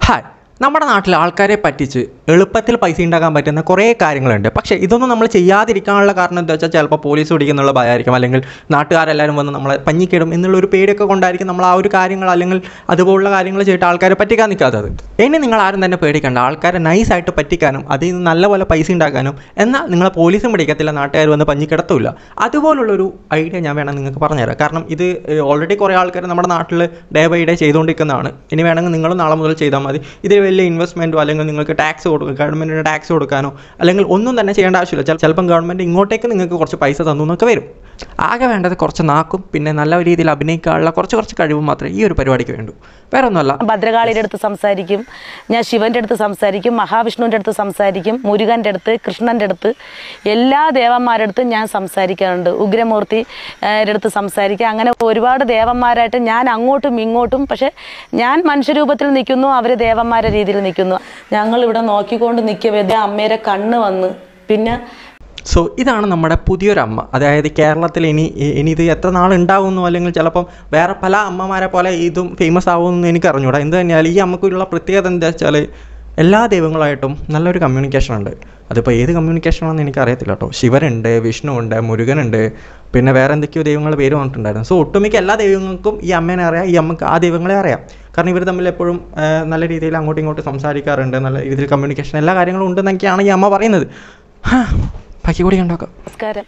hi നമ്മുടെ നാട്ടിൽ ആൾക്കാരെ പറ്റിച്ച് എളുപ്പത്തിൽ പൈസ ഉണ്ടാക്കാൻ പറ്റുന്ന കുറേ കാര്യങ്ങളുണ്ട് പക്ഷേ ഇതൊന്നും നമ്മൾ ചെയ്യാതിരിക്കാനുള്ള കാരണം എന്താ വെച്ചാൽ ചിലപ്പോൾ പോലീസ് പിടിക്കുന്നുള്ള ഭയമായിരിക്കും അല്ലെങ്കിൽ നാട്ടുകാരെല്ലാവരും വന്ന് നമ്മളെ പഞ്ഞിക്കിടും എന്നുള്ള ഒരു പേടിയൊക്കെ കൊണ്ടായിരിക്കും നമ്മൾ ആ ഒരു കാര്യങ്ങൾ അല്ലെങ്കിൽ അതുപോലുള്ള കാര്യങ്ങൾ ചെയ്തിട്ട് ആൾക്കാരെ പറ്റിക്കാൻ നിൽക്കാത്തത് ഇനി നിങ്ങൾ ആരും തന്നെ പേടിക്കണ്ട ആൾക്കാരെ നൈസായിട്ട് പറ്റിക്കാനും അതിൽ നിന്ന് നല്ലപോലെ പൈസ ഉണ്ടാക്കാനും എന്നാൽ നിങ്ങളെ പോലീസും പിടിക്കത്തില്ല നാട്ടുകാർ വന്ന് പഞ്ഞിക്കിടത്തില്ല അതുപോലുള്ളൊരു ഐഡിയ ഞാൻ വേണം നിങ്ങൾക്ക് പറഞ്ഞുതരാം കാരണം ഇത് ഓൾറെഡി കുറേ ആൾക്കാർ നമ്മുടെ നാട്ടിൽ ഡേ ബൈ ഡേ ചെയ്തുകൊണ്ടിരിക്കുന്നതാണ് ഇനി വേണമെങ്കിൽ നിങ്ങൾ നാളെ മുതൽ ചെയ്താൽ മതി ഇതിൽ വലിയ ഇൻവെസ്റ്റ്മെൻറ്റോ അല്ലെങ്കിൽ നിങ്ങൾക്ക് ടാക്സ് കൊടുക്കുക ഗവൺമെൻറ്റിന് ടാക്സ് കൊടുക്കാനോ അല്ലെങ്കിൽ ഒന്നും തന്നെ ചെയ്യേണ്ട ആവശ്യമില്ല ചില- ചിലപ്പം ഗവൺമെൻറ് ഇങ്ങോട്ടേക്ക് നിങ്ങൾക്ക് കുറച്ച് പൈസ തന്നു എന്നൊക്കെ വരും ആകെ വേണ്ടത് കുറച്ച് നാക്കും പിന്നെ നല്ല രീതിയിൽ അഭിനയിക്കാനുള്ള കുറച്ച് കുറച്ച് കഴിവും മാത്രമേ ഈ ഒരു പരിപാടിക്ക് വേണ്ടൂ വേറെ ഒന്നുമല്ല ഭദ്രകാളിയുടെ അടുത്ത് സംസാരിക്കും ഞാൻ ശിവന്റെ അടുത്ത് സംസാരിക്കും മഹാവിഷ്ണുവിൻ്റെ അടുത്ത് സംസാരിക്കും മുരുകൻ്റെ അടുത്ത് കൃഷ്ണൻ്റെ അടുത്ത് എല്ലാ ദേവന്മാരുടെ അടുത്തും ഞാൻ സംസാരിക്കാറുണ്ട് ഉഗ്രമൂർത്തി ആ, യുടെ അടുത്ത് സംസാരിക്കുക അങ്ങനെ ഒരുപാട് ദേവന്മാരായിട്ട് ഞാൻ അങ്ങോട്ടും ഇങ്ങോട്ടും പക്ഷെ ഞാൻ മനുഷ്യരൂപത്തിൽ നിൽക്കുന്നു അവർ ദേവന്മാരുടെ രീതിയിൽ നിൽക്കുന്നു ഞങ്ങൾ ഇവിടെ നോക്കിക്കൊണ്ട് നിൽക്കവേ ദേ അമ്മയുടെ കണ്ണ് വന്ന് പിന്നെ സോ ഇതാണ് നമ്മുടെ പുതിയൊരു അമ്മ അതായത് കേരളത്തിൽ ഇനി ഇനി ഇത് എത്ര നാൾ ഉണ്ടാവുമെന്നോ അല്ലെങ്കിൽ ചിലപ്പം വേറെ പല അമ്മമാരെ പോലെ ഇതും ഫേമസ് ആവുമെന്ന് എനിക്ക് അറിഞ്ഞൂടാ എന്ത് തന്നെയാലും ഈ അമ്മക്കുള്ള പ്രത്യേകത എന്താ വെച്ചാൽ എല്ലാ ദൈവങ്ങളായിട്ടും നല്ലൊരു കമ്മ്യൂണിക്കേഷൻ ഉണ്ട് അതിപ്പോൾ ഏത് കമ്മ്യൂണിക്കേഷനാണെന്ന് എനിക്ക് അറിയത്തില്ല കേട്ടോ ശിവനുണ്ട് വിഷ്ണു ഉണ്ട് മുരുകനുണ്ട് പിന്നെ വേറെ എന്തൊക്കെയോ ദൈവങ്ങൾ പേര് വന്നിട്ടുണ്ടായിരുന്നു സോ ഒട്ടുമിക്ക എല്ലാ ദൈവങ്ങൾക്കും ഈ അമ്മേനെ അറിയാം ഈ അമ്മക്ക് ആ ദൈവങ്ങളെ അറിയാം കാരണം ഇവർ തമ്മിൽ എപ്പോഴും ആ, നല്ല രീതിയിൽ അങ്ങോട്ടും ഇങ്ങോട്ടും സംസാരിക്കാറുണ്ട് നല്ല രീതിയിൽ കമ്മ്യൂണിക്കേഷൻ എല്ലാ കാര്യങ്ങളും ഉണ്ടെന്നൊക്കെയാണ് ഈ അമ്മ പറയുന്നത് ഹാ, ബാക്കി കൂടി കണ്ടോക്കാം നമസ്കാരം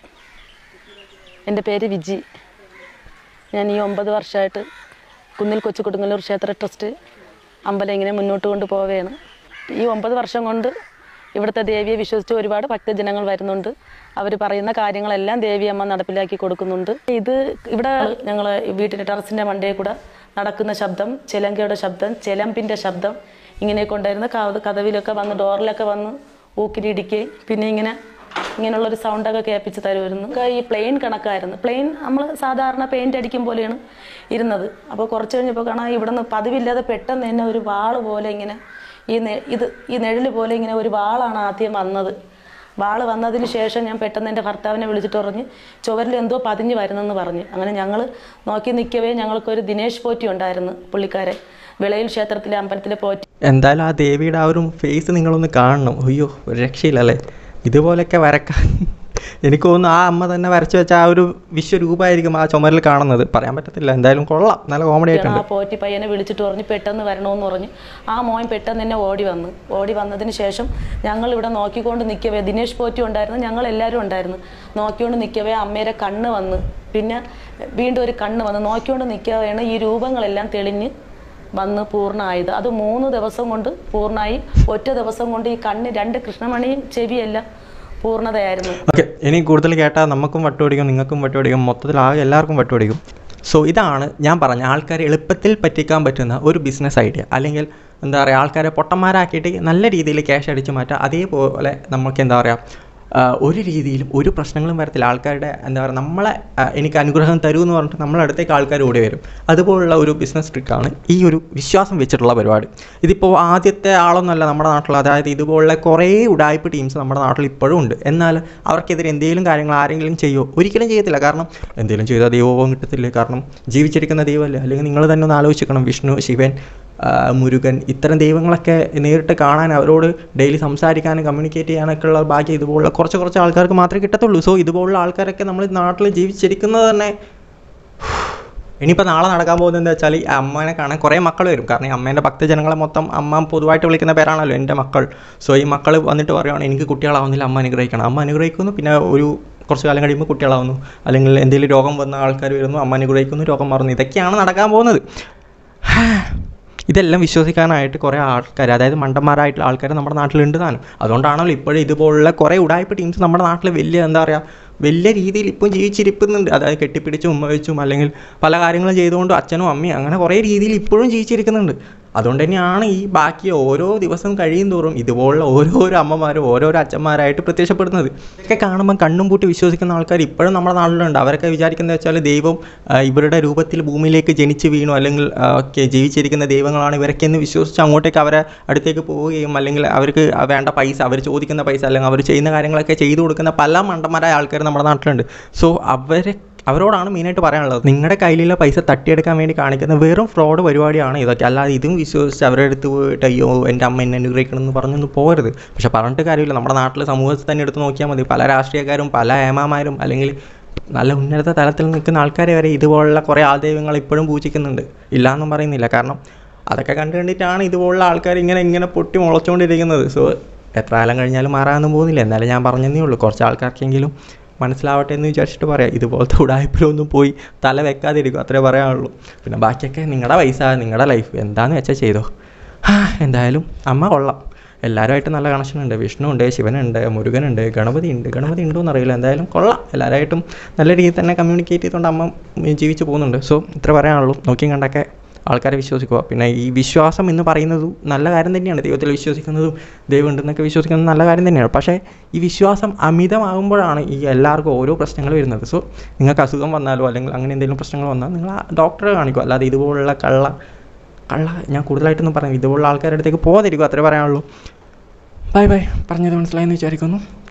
എൻ്റെ പേര് വിജി ഞാൻ ഈ ഒമ്പത് വർഷമായിട്ട് കുന്നിൽ കൊച്ചു കൊടുങ്ങല്ലൂർ ക്ഷേത്ര ട്രസ്റ്റ് അമ്പലം ഇങ്ങനെ മുന്നോട്ട് കൊണ്ട് പോവുകയാണ് ഈ ഒമ്പത് വർഷം കൊണ്ട് ഇവിടുത്തെ ദേവിയെ വിശ്വസിച്ച് ഒരുപാട് ഭക്തജനങ്ങൾ വരുന്നുണ്ട് അവർ പറയുന്ന കാര്യങ്ങളെല്ലാം ദേവി അമ്മ നടപ്പിലാക്കി കൊടുക്കുന്നുണ്ട് ഇത് ഇവിടെ ഞങ്ങൾ വീട്ടിൻ്റെ ടെറസിൻ്റെ മണ്ടയിൽ കൂടെ നടക്കുന്ന ശബ്ദം ചിലങ്കയുടെ ശബ്ദം ചിലമ്പിൻ്റെ ശബ്ദം ഇങ്ങനെ കൊണ്ടായിരുന്നു കഥ കഥവിലൊക്കെ വന്ന് ഡോറിലൊക്കെ വന്ന് ഊക്കിലിടിക്കുകയും പിന്നെ ഇങ്ങനെ ഇങ്ങനെയുള്ളൊരു സൗണ്ടൊക്കെ കേൾപ്പിച്ച് തരുമായിരുന്നു ഒക്കെ ഈ പ്ലെയിൻ കണക്കായിരുന്നു പ്ലെയിൻ നമ്മൾ സാധാരണ പെയിൻ്റ് അടിക്കും പോലെയാണ് ഇരുന്നത് അപ്പോൾ കുറച്ച് കഴിഞ്ഞപ്പോൾ കാണാം ഇവിടെ നിന്ന് പതിവില്ലാതെ പെട്ടെന്ന് തന്നെ ഒരു വാള് പോലെ ഇങ്ങനെ ഈ നെ ഇത് ഈ നിഴല് പോലെ ഇങ്ങനെ ഒരു വാളാണ് ആദ്യം വന്നത് വാള് വന്നതിന് ശേഷം ഞാൻ പെട്ടെന്ന് എൻ്റെ ഭർത്താവിനെ വിളിച്ചിട്ട് പറഞ്ഞ് ചുവരിൽ എന്തോ പതിഞ്ഞ് വരുന്നെന്ന് പറഞ്ഞു അങ്ങനെ ഞങ്ങൾ നോക്കി നിൽക്കവേ ഞങ്ങൾക്കൊരു ദിനേശ് പോറ്റി ഉണ്ടായിരുന്നു പുള്ളിക്കാരൻ വിളയിൽ ക്ഷേത്രത്തിലെ അമ്പലത്തിലെ പോറ്റി എന്തായാലും ആ ദേവിയുടെ ആ ഒരു ഫേസ് നിങ്ങളൊന്ന് കാണണം അയ്യോ ഒരു രക്ഷയില്ലല്ലേ ഇതുപോലെയൊക്കെ വരക്കാൻ എനിക്ക് തോന്നുന്നു ആ അമ്മ തന്നെ വരച്ചു വെച്ച ആ ഒരു വിശ്വരൂപമായിരിക്കും ആ ചുമരിൽ കാണുന്നത് പറയാൻ പറ്റത്തില്ല എന്തായാലും കൊള്ളാം നല്ല കോമഡി ആയിട്ടുണ്ട് ആ പോറ്റി പയ്യനെ വിളിച്ചിട്ട് പറഞ്ഞു പെട്ടെന്ന് വരണമെന്ന് പറഞ്ഞു ആ മോൻ പെട്ടെന്ന് തന്നെ ഓടി വന്നു ഓടി വന്നതിന് ശേഷം ഞങ്ങൾ ഇവിടെ നോക്കിക്കൊണ്ട് നിൽക്കവേ ദിനേശ് പോറ്റി ഉണ്ടായിരുന്നു ഞങ്ങൾ എല്ലാവരും ഉണ്ടായിരുന്നു നോക്കിക്കൊണ്ട് നിൽക്കവേ അമ്മയുടെ കണ്ണ് വന്ന് പിന്നെ വീണ്ടും ഒരു കണ്ണ് വന്ന് നോക്കിക്കൊണ്ട് നിൽക്കവേണ് ഈ രൂപങ്ങളെല്ലാം തെളിഞ്ഞ് വന്ന് പൂർണ്ണമായത് അത് മൂന്ന് ദിവസം കൊണ്ട് പൂർണ്ണമായി ഒറ്റ ദിവസം കൊണ്ട് ഈ കണ്ണ് രണ്ട് കൃഷ്ണമണിയും ചെവിയെല്ലാം പൂർണ്ണതയായിരുന്നു ഓക്കെ ഇനി കൂടുതൽ കേട്ടാൽ നമുക്കും വട്ടുപിടിക്കും നിങ്ങൾക്കും വട്ടുപിടിക്കും മൊത്തത്തിൽ ആകെ എല്ലാവർക്കും വട്ടുപിടിക്കും സോ ഇതാണ് ഞാൻ പറഞ്ഞ ആൾക്കാരെ എളുപ്പത്തിൽ പറ്റിക്കാൻ പറ്റുന്ന ഒരു ബിസിനസ് ഐഡിയ അല്ലെങ്കിൽ എന്താ പറയുക ആൾക്കാരെ പൊട്ടന്മാരാക്കിയിട്ട് നല്ല രീതിയിൽ ക്യാഷ് അടിച്ചു മാറ്റുക അതേപോലെ നമുക്ക് എന്താ പറയുക ആ, ഒരു രീതിയിലും ഒരു പ്രശ്നങ്ങളും വരത്തില്ല ആൾക്കാരുടെ എന്താ പറയുക നമ്മളെ ആ, എനിക്ക് അനുഗ്രഹം തരൂ എന്ന് പറഞ്ഞിട്ട് നമ്മളെ അടുത്തേക്ക് ആൾക്കാർ ഓടി വരും അതുപോലുള്ള ഒരു ബിസിനസ് ട്രിക്കാണ് ഈ ഒരു വിശ്വാസം വെച്ചിട്ടുള്ള പരിപാടി ഇതിപ്പോൾ ആദ്യത്തെ ആളൊന്നുമല്ല നമ്മുടെ നാട്ടിൽ അതായത് ഇതുപോലുള്ള കുറേ ഉടായ്പ ടീംസ് നമ്മുടെ നാട്ടിൽ ഇപ്പോഴും ഉണ്ട് എന്നാൽ അവർക്കെതിരെ എന്തെങ്കിലും കാര്യങ്ങൾ ആരെങ്കിലും ചെയ്യുമോ ഒരിക്കലും ചെയ്യത്തില്ല കാരണം എന്തെങ്കിലും ചെയ്താൽ ദൈവവും കിട്ടത്തില്ലേ കാരണം ജീവിച്ചിരിക്കുന്ന ദൈവമല്ലേ അല്ലെങ്കിൽ നിങ്ങൾ തന്നെ ഒന്ന് ആലോചിക്കണം വിഷ്ണു ശിവൻ ആ, മുരുകൻ ഇത്തരം ദൈവങ്ങളൊക്കെ നേരിട്ട് കാണാൻ അവരോട് ഡെയിലി സംസാരിക്കാനും കമ്മ്യൂണിക്കേറ്റ് ചെയ്യാനൊക്കെ ഉള്ള ഭാഗ്യം ഇതുപോലുള്ള കുറച്ച് കുറച്ച് ആൾക്കാർക്ക് മാത്രമേ കിട്ടത്തുള്ളൂ സോ ഇതുപോലുള്ള ആൾക്കാരൊക്കെ നമ്മൾ നാട്ടിൽ ജീവിച്ചിരിക്കുന്നത് തന്നെ ഇനിയിപ്പോൾ നാളെ നടക്കാൻ പോകുന്നത് എന്താ വെച്ചാൽ ഈ അമ്മേനെ കാണാൻ കുറേ മക്കൾ വരും കാരണം ഈ അമ്മേൻ്റെ ഭക്തജനങ്ങളെ മൊത്തം അമ്മ പൊതുവായിട്ട് വിളിക്കുന്ന പേരാണല്ലോ എൻ്റെ മക്കൾ സോ ഈ മക്കൾ വന്നിട്ട് പറയുകയാണ് എനിക്ക് കുട്ടികളാവുന്നില്ല അമ്മ അനുഗ്രഹിക്കണം അമ്മ അനുഗ്രഹിക്കുന്നു പിന്നെ ഒരു കുറച്ച് കാലം കഴിയുമ്പോൾ കുട്ടികളാവുന്നു അല്ലെങ്കിൽ എന്തെങ്കിലും രോഗം വന്ന ആൾക്കാർ വരുന്നു അമ്മ അനുഗ്രഹിക്കുന്നു രോഗം മാറുന്നു ഇതൊക്കെയാണ് നടക്കാൻ പോകുന്നത് ഇതെല്ലാം വിശ്വസിക്കാനായിട്ട് കുറേ ആൾക്കാർ അതായത് മണ്ടന്മാരായിട്ടുള്ള ആൾക്കാർ നമ്മുടെ നാട്ടിലുണ്ട് താനും അതുകൊണ്ടാണല്ലോ ഇപ്പോഴും ഇതുപോലുള്ള കുറേ ഉടായ്പ ടീംസ് നമ്മുടെ നാട്ടിൽ വലിയ എന്താ പറയുക വലിയ രീതിയിൽ ഇപ്പം ജീവിച്ചിരിക്കുന്നുണ്ട് അതായത് കെട്ടിപ്പിടിച്ചും ഉമ്മ വെച്ചും അല്ലെങ്കിൽ പല കാര്യങ്ങളും ചെയ്തുകൊണ്ടും അച്ഛനും അമ്മയും അങ്ങനെ കുറേ രീതിയിൽ ഇപ്പോഴും ജീവിച്ചിരിക്കുന്നുണ്ട് അതുകൊണ്ട് തന്നെയാണ് ഈ ബാക്കി ഓരോ ദിവസം കഴിയും തോറും ഇതുപോലുള്ള ഓരോരോ അമ്മമാരും ഓരോരോ അച്ഛന്മാരായിട്ട് പ്രത്യക്ഷപ്പെടുന്നത് ഇതൊക്കെ കാണുമ്പോൾ കണ്ണും പൂട്ടി വിശ്വസിക്കുന്ന ആൾക്കാർ ഇപ്പോഴും നമ്മുടെ നാട്ടിലുണ്ട് അവരൊക്കെ വിചാരിക്കുന്നത് വെച്ചാൽ ദൈവം ആ, ഇവരുടെ രൂപത്തിൽ ഭൂമിയിലേക്ക് ജനിച്ച് വീണു അല്ലെങ്കിൽ ആ, ഒക്കെ ജീവിച്ചിരിക്കുന്ന ദൈവങ്ങളാണ് ഇവരൊക്കെ എന്ന് വിശ്വസിച്ച് അങ്ങോട്ടേക്ക് അവരെ അടുത്തേക്ക് പോവുകയും അല്ലെങ്കിൽ അവർക്ക് വേണ്ട പൈസ അവർ ചോദിക്കുന്ന പൈസ അല്ലെങ്കിൽ അവർ ചെയ്യുന്ന കാര്യങ്ങളൊക്കെ ചെയ്തു കൊടുക്കുന്ന പല മണ്ടന്മാരായ ആൾക്കാർ നമ്മുടെ നാട്ടിലുണ്ട് സോ അവരെ അവരോടാണ് മെയിനായിട്ട് പറയാനുള്ളത് നിങ്ങളുടെ കയ്യിലുള്ള പൈസ തട്ടിയെടുക്കാൻ വേണ്ടി കാണിക്കുന്ന വെറും ഫ്രോഡ് പരിപാടിയാണ് ഇതൊക്കെ അല്ലാതെ ഇതും വിശ്വസിച്ച് അവരുടെ അടുത്ത് പോയിട്ട് അയ്യോ എൻ്റെ അമ്മ എന്നെ അനുഗ്രഹിക്കണം എന്ന് പറഞ്ഞൊന്നും പോകരുത് പക്ഷെ പറഞ്ഞിട്ട് കാര്യമില്ല നമ്മുടെ നാട്ടിൽ സമൂഹത്തിൽ തന്നെ എടുത്ത് നോക്കിയാൽ മതി പല രാഷ്ട്രീയക്കാരും പല ഏമാമാരും അല്ലെങ്കിൽ നല്ല ഉന്നത തലത്തിൽ നിൽക്കുന്ന ആൾക്കാരെ വരെ ഇതുപോലുള്ള കുറേ ആദൈവങ്ങൾ ഇപ്പോഴും പൂജിക്കുന്നുണ്ട് ഇല്ലയെന്നും പറയുന്നില്ല കാരണം അതൊക്കെ കണ്ടു കണ്ടിട്ടാണ് ഇതുപോലുള്ള ആൾക്കാർ ഇങ്ങനെ ഇങ്ങനെ പൊട്ടി മുളച്ചുകൊണ്ടിരിക്കുന്നത് സോ എത്ര കാലം കഴിഞ്ഞാലും മാറാനൊന്നും പോകുന്നില്ല എന്നാലും ഞാൻ പറഞ്ഞതേ ഉള്ളൂ കുറച്ച് ആൾക്കാർക്കെങ്കിലും മനസ്സിലാവട്ടെ എന്ന് വിചാരിച്ചിട്ട് പറയാം ഇതുപോലത്തെ ഉടായ്പിലൊന്നും പോയി തല വെക്കാതിരിക്കും അത്രേ പറയാനുള്ളൂ പിന്നെ ബാക്കിയൊക്കെ നിങ്ങളുടെ പൈസ നിങ്ങളുടെ ലൈഫ് എന്താണെന്ന് വെച്ചാൽ ചെയ്തോ ഹാ, എന്തായാലും അമ്മ കൊള്ളാം എല്ലാവരുമായിട്ട് നല്ല കണക്ഷൻ ഉണ്ട് വിഷ്ണു ഉണ്ട് ശിവനുണ്ട് മുരുകനുണ്ട് ഗണപതി ഉണ്ട് ഗണപതി ഉണ്ടോ എന്നറിയില്ല എന്തായാലും കൊള്ളാം എല്ലാവരുമായിട്ടും നല്ല രീതിയിൽ തന്നെ കമ്മ്യൂണിക്കേറ്റ് ചെയ്തുകൊണ്ട് അമ്മ ജീവിച്ച് പോകുന്നുണ്ട് സോ ഇത്ര പറയാനുള്ളൂ നോക്കിയും കണ്ടൊക്കെ ആൾക്കാരെ വിശ്വസിക്കുക പിന്നെ ഈ വിശ്വാസം എന്ന് പറയുന്നതും നല്ല കാര്യം തന്നെയാണ് ദൈവത്തിൽ വിശ്വസിക്കുന്നതും ദൈവം ഉണ്ടെന്നൊക്കെ വിശ്വസിക്കുന്നത് നല്ല കാര്യം തന്നെയാണ് പക്ഷേ ഈ വിശ്വാസം അമിതമാകുമ്പോഴാണ് ഈ എല്ലാവർക്കും ഓരോ പ്രശ്നങ്ങൾ വരുന്നത് സോ നിങ്ങൾക്ക് അസുഖം വന്നാലോ അല്ലെങ്കിൽ അങ്ങനെ എന്തെങ്കിലും പ്രശ്നങ്ങൾ വന്നാൽ നിങ്ങൾ ആ ഡോക്ടറെ കാണിക്കുക അല്ലാതെ ഇതുപോലുള്ള കള്ള കള്ള ഞാൻ കൂടുതലായിട്ടൊന്നും പറഞ്ഞു ഇതുപോലുള്ള ആൾക്കാരുടെ അടുത്തേക്ക് പോകാതിരിക്കുക അത്രേ പറയാനുള്ളൂ ബൈ ബൈ പറഞ്ഞത് മനസ്സിലായെന്ന് വിചാരിക്കുന്നു